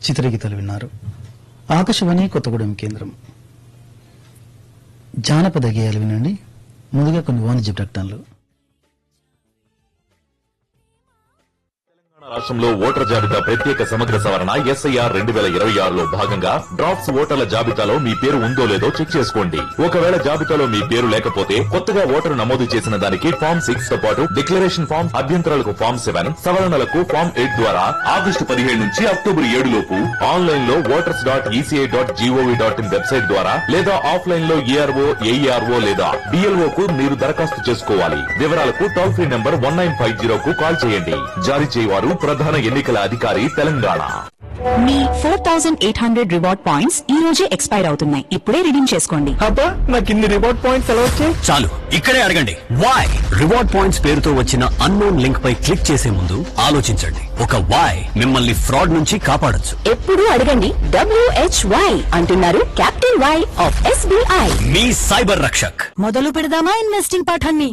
చిత్రగీతాలు విన్నారు ఆకాశవాణి కొత్తగూడెం కేంద్రం జానపద గేయాలు వినండి ముందుగా కొన్ని వాణిజ్య ప్రకటనలు రాష్ట్రంలో ఓటర్ జాబితా ప్రత్యేక సమగ్ర సవరణ ఎస్ఐఆర్ రెండు వేల ఇరవై ఆరులో భాగంగా డ్రాఫ్ట్స్ ఓటర్ల జాబితాలో మీ పేరు ఉందో లేదో చెక్ చేసుకోండి ఒకవేళ జాబితాలో మీ పేరు లేకపోతే కొత్తగా ఓటరు నమోదు చేసిన దానికి ఫామ్ సిక్స్ తో పాటు డిక్లరేషన్ ఫామ్ అభ్యంతరాలకు ఫామ్ సెవెన్ సవరణలకు ఫామ్ ఎయిట్ ద్వారా ఆగస్టు పదిహేడు నుంచి అక్టోబర్ ఏడు లోపు ఆన్లైన్ లో voters dot ECI dot GOV dot in website ద్వారా లేదా ఆఫ్లైన్ లో ఏఆర్ఓ ఏఈఆర్ఓ లేదా డిఎల్ఓ కు మీరు దరఖాస్తు చేసుకోవాలి వివరాలకు toll free number one nine five zero కు కాల్ చేయండి జారీ చేయవారు ప్రధాన ఎన్నికల అధికారి తెలంగాణ మీ four thousand eight hundred reward points ఈ రోజే ఎక్స్పైర్ అవుతున్నాయి ఇప్పుడే రిడీమ్ చేసుకోండి అబ్బా నాకు ఇన్ని రివార్డ్ పాయింట్స్ ఎలా వచ్చాయి చాలు ఇక్కడే అడగండి వై రివార్డ్ పాయింట్స్ పేరుతో వచ్చిన అన్నోన్ లింక్ పై క్లిక్ చేసే ముందు ఆలోచించండి ఒక వై మిమ్మల్ని ఫ్రాడ్ నుంచి కాపాడొచ్చు ఎప్పుడు అడగండి డబ్ల్యూహెచ్వై అంటున్నారు కెప్టెన్ వై ఆఫ్ ఎస్బీఐ మీ సైబర్ రక్షక్ మొదలు పెడదామా ఇన్వెస్టింగ్ పాఠాన్ని